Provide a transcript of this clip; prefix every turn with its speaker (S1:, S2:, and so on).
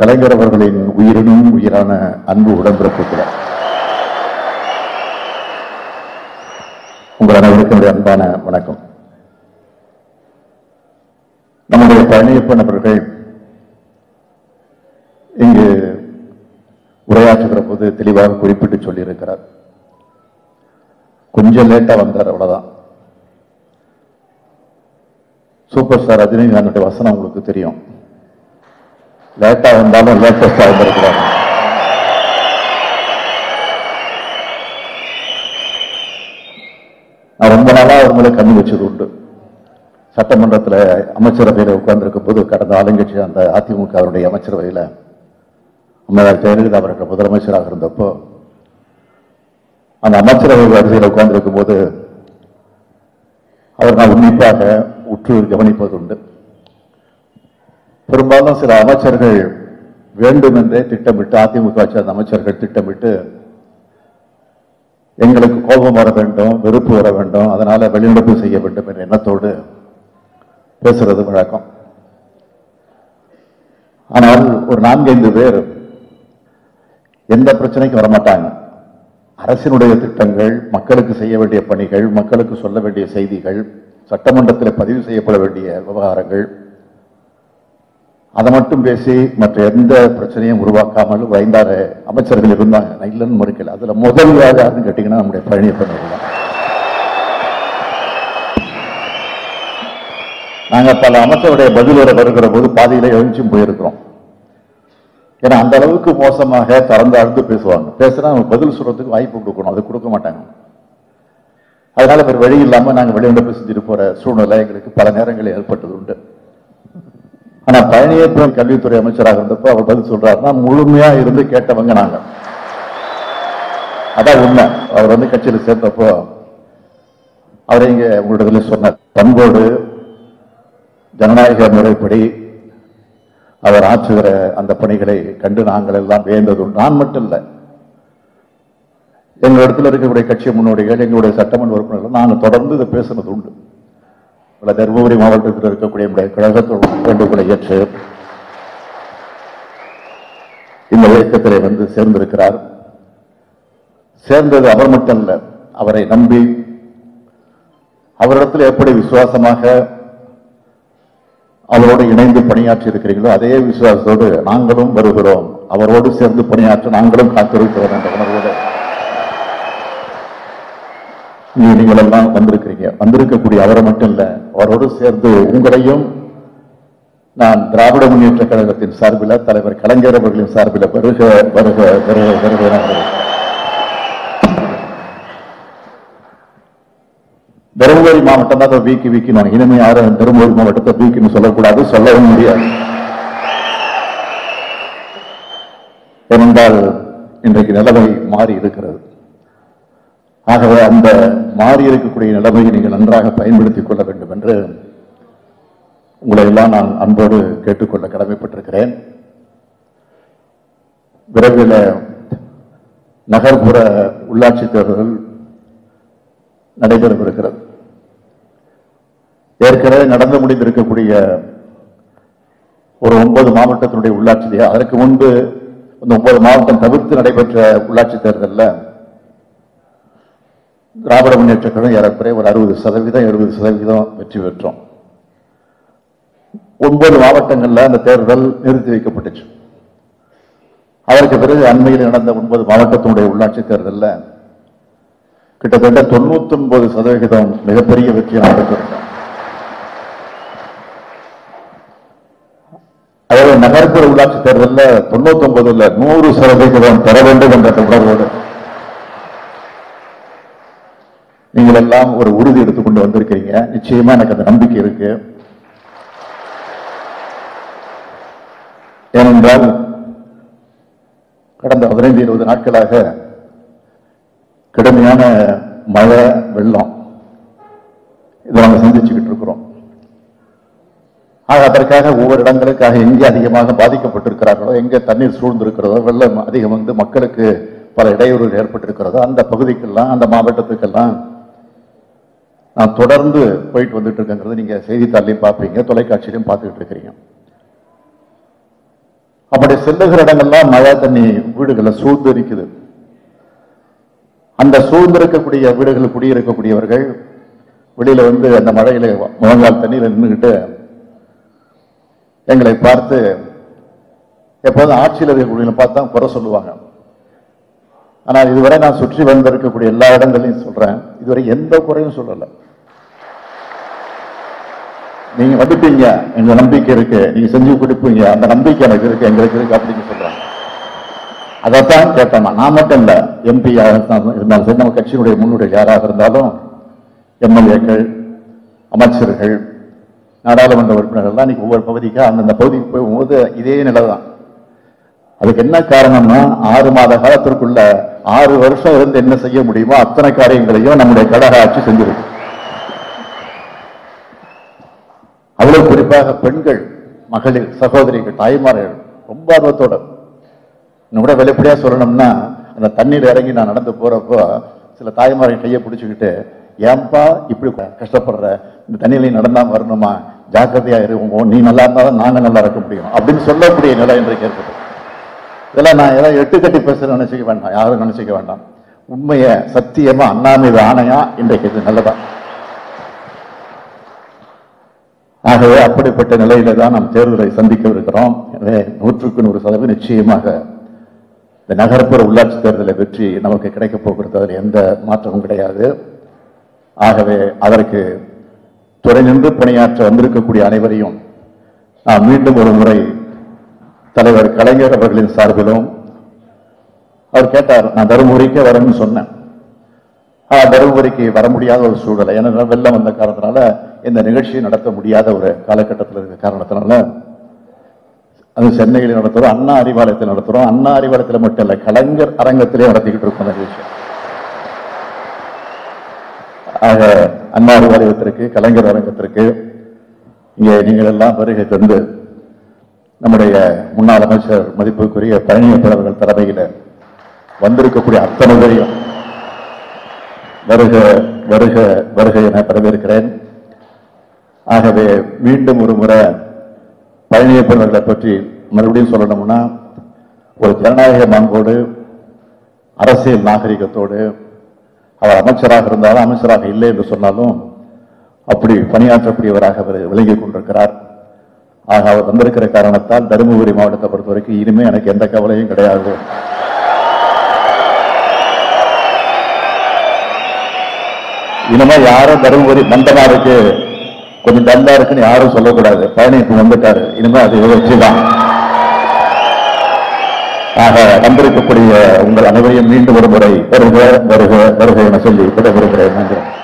S1: கலைஞர் அவர்களின் உயிரினும் உயிரான அன்பு உடன்பிறப்புகள் உங்கள் அனைவருக்கும் என்னுடைய அன்பான வணக்கம் நம்முடைய பழனியப்பன் அவர்கள் இங்கு உரையாற்றுகிற போது தெளிவாக குறிப்பிட்டு சொல்லியிருக்கிறார் கொஞ்சம் லேட்டா வந்தார் அவ்வளவுதான் சூப்பர் ஸ்டார் ரஜினிகாந்தோட வசனம் உங்களுக்கு தெரியும் லேட்டா வந்தாலும் லேட்டஸ்டா வந்திருக்கிறார் நான் ரொம்ப நாளா அவங்களை கண்ணு வச்சது உண்டு சட்டமன்றத்தில் அமைச்சரவையில் உட்கார்ந்திருக்கும் போது கடந்த ஆளுங்கட்சி அந்த அதிமுக அவருடைய அமைச்சரவையில் அம்மையார் ஜெயலலிதா அவர்கள் முதலமைச்சராக இருந்தப்போ அந்த அமைச்சரவை வரிசையில் உட்கார்ந்திருக்கும் போது அவர் நான் உன்னிப்பாக உற்று கவனிப்பது உண்டு பெரும்பாலும் சில அமைச்சர்கள் வேண்டுமென்றே திட்டமிட்டு அதிமுக சேர்ந்த அமைச்சர்கள் திட்டமிட்டு எங்களுக்கு கோபம் வர வேண்டும் வெறுப்பு வர வேண்டும் அதனால வெளிநடப்பு செய்ய வேண்டும் என்ற எண்ணத்தோடு பேசுறது வழக்கம் ஆனால் ஒரு நான்கைந்து பேர் எந்த பிரச்சனைக்கும் வரமாட்டாங்க அரசினுடைய திட்டங்கள் மக்களுக்கு செய்ய வேண்டிய பணிகள் மக்களுக்கு சொல்ல வேண்டிய செய்திகள் சட்டமன்றத்தில் பதிவு செய்யப்பட வேண்டிய விவகாரங்கள் அதை மட்டும் பேசி மற்ற எந்த பிரச்சனையும் உருவாக்காமல் ஒரு ஐந்தாறு அமைச்சர்கள் இருந்தாங்க நான் இல்லைன்னு மறுக்கல அதுல முதல் யாருன்னு கேட்டீங்கன்னா நம்முடைய பழனியப்பன் அவர்கள் தான் நாங்க பல அமைச்சருடைய பதிலுரை வருகிற போது பாதியில எழுந்துச்சும் போயிருக்கிறோம் ஏன்னா அந்த அளவுக்கு மோசமாக திறந்து அழுந்து பேசுவாங்க பேசுனா அவங்க பதில் சொல்றதுக்கு வாய்ப்பு கொடுக்கணும் அது கொடுக்க மாட்டாங்க அதனால வேறு வழி இல்லாம நாங்க வெளிநடப்பு செஞ்சுட்டு போற சூழ்நிலை எங்களுக்கு பல நேரங்களில் ஏற்பட்டது உண்டு ஆனா பழனியப்பன் கல்வித்துறை அமைச்சராக இருந்தப்போ அவர் பதில் சொல்றாருன்னா முழுமையா இருந்து கேட்டவங்க நாங்க அதான் உண்மை அவர் வந்து கட்சியில் சேர்ந்தப்போ அவரை இங்க உங்களிடத்துல சொன்னார் பண்போடு ஜனநாயக முறைப்படி அவர் ஆற்றுகிற அந்த பணிகளை கண்டு நாங்கள் எல்லாம் வியந்தது உண்டு. நான் மட்டும் இல்லை எங்க இடத்துல இருக்கக்கூடிய கட்சி முன்னோடிகள் எங்களுடைய சட்டமன்ற உறுப்பினர்கள் நாங்கள் தொடர்ந்து இதை பேசுனது உண்டு பல தருமபுரி மாவட்டத்தில் இருக்கக்கூடிய நம்முடைய கழகத்தோட வேண்டுகோளை ஏற்று இந்த இயக்கத்திலே வந்து சேர்ந்திருக்கிறார் சேர்ந்தது அவர் மட்டும் அல்ல அவரை நம்பி அவரிடத்தில் எப்படி விசுவாசமாக அவரோடு இணைந்து பணியாற்றி இருக்கிறீர்களோ அதே விசுவாசத்தோடு நாங்களும் வருகிறோம் அவரோடு சேர்ந்து பணியாற்ற நாங்களும் காத்திருக்கிறோம் என்ற உணர்வோடு இங்கே நீங்கள் எல்லாம் வந்திருக்கிறீங்க வந்திருக்கக்கூடிய அவரை மட்டும் இல்ல அவரோடு சேர்ந்து உங்களையும் நான் திராவிட முன்னேற்ற கழகத்தின் சார்பில் தலைவர் கலைஞர் அவர்களின் சார்பில் வருக வருக வருக வருக என வரவேற்கிறேன். தருமபுரி மாவட்டம் தான் அதை வீக்கி வீக்கி நான் இனிமே யாரும் தருமபுரி மாவட்டத்தை வீக்கின்னு சொல்லக்கூடாது சொல்லவும் முடியாது ஏனென்றால் இன்றைக்கு நிலைமை மாறி இருக்கிறது ஆகவே அந்த மாறி இருக்கக்கூடிய நிலைமையை நீங்கள் நன்றாக பயன்படுத்திக் கொள்ள வேண்டும் என்று உங்களை எல்லாம் நான் அன்போடு கேட்டுக்கொள்ள கடமைப்பட்டிருக்கிறேன் விரைவில் நகர்ப்புற உள்ளாட்சி தேர்தல் நடைபெறவிருக்கிறது ஏற்கனவே நடந்து முடிந்திருக்கக்கூடிய ஒரு ஒன்பது மாவட்டத்தினுடைய உள்ளாட்சி அதற்கு முன்பு இந்த ஒன்பது மாவட்டம் தவிர்த்து நடைபெற்ற உள்ளாட்சி தேர்தலில் திராவிட முன்னேற்ற கழகம் ஏறக்குறைய ஒரு அறுபது சதவீதம் எழுபது சதவீதம் வெற்றி பெற்றோம் ஒன்பது மாவட்டங்கள்ல அந்த தேர்தல் நிறுத்தி வைக்கப்பட்டுச்சு அதற்கு பிறகு அண்மையில் நடந்த ஒன்பது மாவட்டத்தினுடைய உள்ளாட்சி தேர்தலில் கிட்டத்தட்ட தொண்ணூத்தி ஒன்பது சதவிகிதம் மிகப்பெரிய வெற்றியை நாம் பெற்றிருக்கோம் அதாவது நகர்ப்புற உள்ளாட்சி தேர்தலில் தொண்ணூத்தி ஒன்பதுல நூறு சதவிகிதம் பெற வேண்டும் என்ற உணர்வோடு நீங்கள் எல்லாம் ஒரு உறுதி எடுத்துக்கொண்டு வந்திருக்கிறீங்க நிச்சயமா எனக்கு அந்த நம்பிக்கை இருக்கு ஏனென்றால் கடந்த பதினைந்து இருபது நாட்களாக கடுமையான மழை வெள்ளம் இதை நம்ம சந்திச்சுக்கிட்டு இருக்கிறோம் ஆக அதற்காக ஒவ்வொரு இடங்களுக்காக எங்கே அதிகமாக பாதிக்கப்பட்டிருக்கிறார்களோ எங்கே தண்ணீர் சூழ்ந்திருக்கிறதோ வெள்ளம் அதிகம் வந்து மக்களுக்கு பல இடையூறுகள் ஏற்பட்டிருக்கிறதோ அந்த பகுதிக்கெல்லாம் அந்த மாவட்டத்துக்கெல்லாம் நான் தொடர்ந்து போயிட்டு வந்துட்டு இருக்கேங்கிறது நீங்க செய்தித்தாள்லையும் பார்ப்பீங்க தொலைக்காட்சியிலையும் பார்த்துக்கிட்டு இருக்கிறீங்க அப்படி செல்லுகிற இடங்கள்லாம் மழை தண்ணி வீடுகளை சூழ்ந்து இருக்குது அந்த சூழ்ந்திருக்கக்கூடிய வீடுகள் குடியிருக்கக்கூடியவர்கள் வெளியில வந்து அந்த மழையில முழங்கால் தண்ணியில நின்றுகிட்டு எங்களை பார்த்து எப்போதும் ஆட்சியில் இருக்கக்கூடிய பார்த்தா குறை சொல்லுவாங்க ஆனால் இதுவரை நான் சுற்றி வந்திருக்கக்கூடிய எல்லா இடங்களையும் சொல்றேன் இதுவரை எந்த குறையும் சொல்லல நீங்க வந்துட்டீங்க எங்க நம்பிக்கை இருக்கு நீங்க செஞ்சு கொடுப்பீங்க அந்த நம்பிக்கை எனக்கு இருக்கு எங்களுக்கு இருக்கு அப்படின்னு சொல்றாங்க அதைத்தான் கேட்டேன் நான். நான் மட்டும் இல்ல எம்பி இருந்தாலும் சரி நம்ம கட்சியினுடைய முன்னுடைய யாராக இருந்தாலும் எம்எல்ஏக்கள் அமைச்சர்கள் நாடாளுமன்ற உறுப்பினர்கள்லாம் இன்னைக்கு ஒவ்வொரு பகுதிக்கா அந்தந்த பகுதிக்கு போகும்போது இதே நிலை தான் அதுக்கு என்ன காரணம்னா ஆறு மாத காலத்திற்குள்ள ஆறு வருஷம் இருந்து என்ன செய்ய முடியுமோ அத்தனை காரியங்களையும் நம்முடைய கழக ஆட்சி செஞ்சிருக்கு அவ்வளவு குறிப்பாக பெண்கள் மகளிர் சகோதரிகள் தாய்மார்கள் ரொம்ப ஆர்வத்தோட இன்னும் கூட வெளிப்படையா சொல்லணும்னா அந்த தண்ணீர் இறங்கி நான் நடந்து போறப்போ சில தாய்மார்கள் கையை பிடிச்சுக்கிட்டு ஏன்பா இப்படி கஷ்டப்படுற இந்த தண்ணியில நீ நடந்தா வரணுமா ஜாக்கிரதையா இருக்கும் நீ நல்லா இருந்தாதான் நாங்க நல்லா இருக்க முடியும் அப்படின்னு சொல்லக்கூடிய நிலை இன்றைக்கு ஏற்பட்டது இதெல்லாம் நான் ஏதாவது எட்டு கட்டி பேசுறேன் நினைச்சுக்க வேண்டாம் யாரும் நினைச்சுக்க வேண்டாம் உண்மைய சத்தியமா அண்ணா மீது ஆணையா இன்றைக்கு இது நல்லதா ஆகவே அப்படிப்பட்ட நிலையில தான் நாம் தேர்தலை சந்திக்கவிருக்கிறோம் எனவே நூற்றுக்கு நூறு சதவீதம் நிச்சயமாக இந்த நகர்ப்புற உள்ளாட்சி தேர்தலை வெற்றி நமக்கு கிடைக்கப் போகிறது அதில் எந்த மாற்றமும் கிடையாது ஆகவே அதற்கு துறை நின்று பணியாற்ற வந்திருக்கக்கூடிய அனைவரையும் நான் மீண்டும் ஒரு முறை தலைவர் கலைஞர் அவர்களின் சார்பிலும் அவர் கேட்டார் நான் தருமபுரிக்கே வரேன்னு சொன்னேன் ஆனா தருமபுரிக்கு வர முடியாத ஒரு சூழலை ஏன்னா வெள்ளம் வந்த காரணத்தினால இந்த நிகழ்ச்சியை நடத்த முடியாத ஒரு காலகட்டத்தில் இருக்க காரணத்தினால அது சென்னையில் நடத்துறோம் அண்ணா அறிவாலயத்தில் நடத்துறோம் அண்ணா அறிவாலயத்தில் மட்டும் இல்ல கலைஞர் அரங்கத்திலே நடத்திக்கிட்டு இருக்கோம் அந்த நிகழ்ச்சி ஆக அண்ணா அறிவாலயத்திற்கு கலைஞர் அரங்கத்திற்கு இங்கே நீங்கள் எல்லாம் வருகை தந்து நம்முடைய முன்னாள் அமைச்சர் மதிப்புக்குரிய பழனியப்பன் அவர்கள் தலைமையில் வந்திருக்கக்கூடிய அத்தனை பேரையும் வருக வருக வருக என வரவேற்கிறேன் ஆகவே மீண்டும் ஒரு முறை பழனியப்பன் அவர்களை பற்றி மறுபடியும் சொல்லணும்னா ஒரு ஜனநாயக மாண்போடு அரசியல் நாகரிகத்தோடு அவர் அமைச்சராக இருந்தாலும் அமைச்சராக இல்லை என்று சொன்னாலும் அப்படி பணியாற்றக்கூடியவராக அவர் விளங்கிக் கொண்டிருக்கிறார் ஆக அவர் வந்திருக்கிற காரணத்தால் தருமபுரி மாவட்டத்தை பொறுத்த வரைக்கும் இனிமே எனக்கு எந்த கவலையும் கிடையாது இனிமே யாரும் தருமபுரி மந்தமா இருக்கு கொஞ்சம் டல்லா இருக்குன்னு யாரும் சொல்லக்கூடாது பழனி இப்ப வந்துட்டாரு இனிமே அது வெற்றிதான் ஆக வந்திருக்கக்கூடிய உங்கள் அனைவரையும் மீண்டும் ஒரு முறை வருக வருக வருக என சொல்லி விடைபெறுகிறேன் நன்றி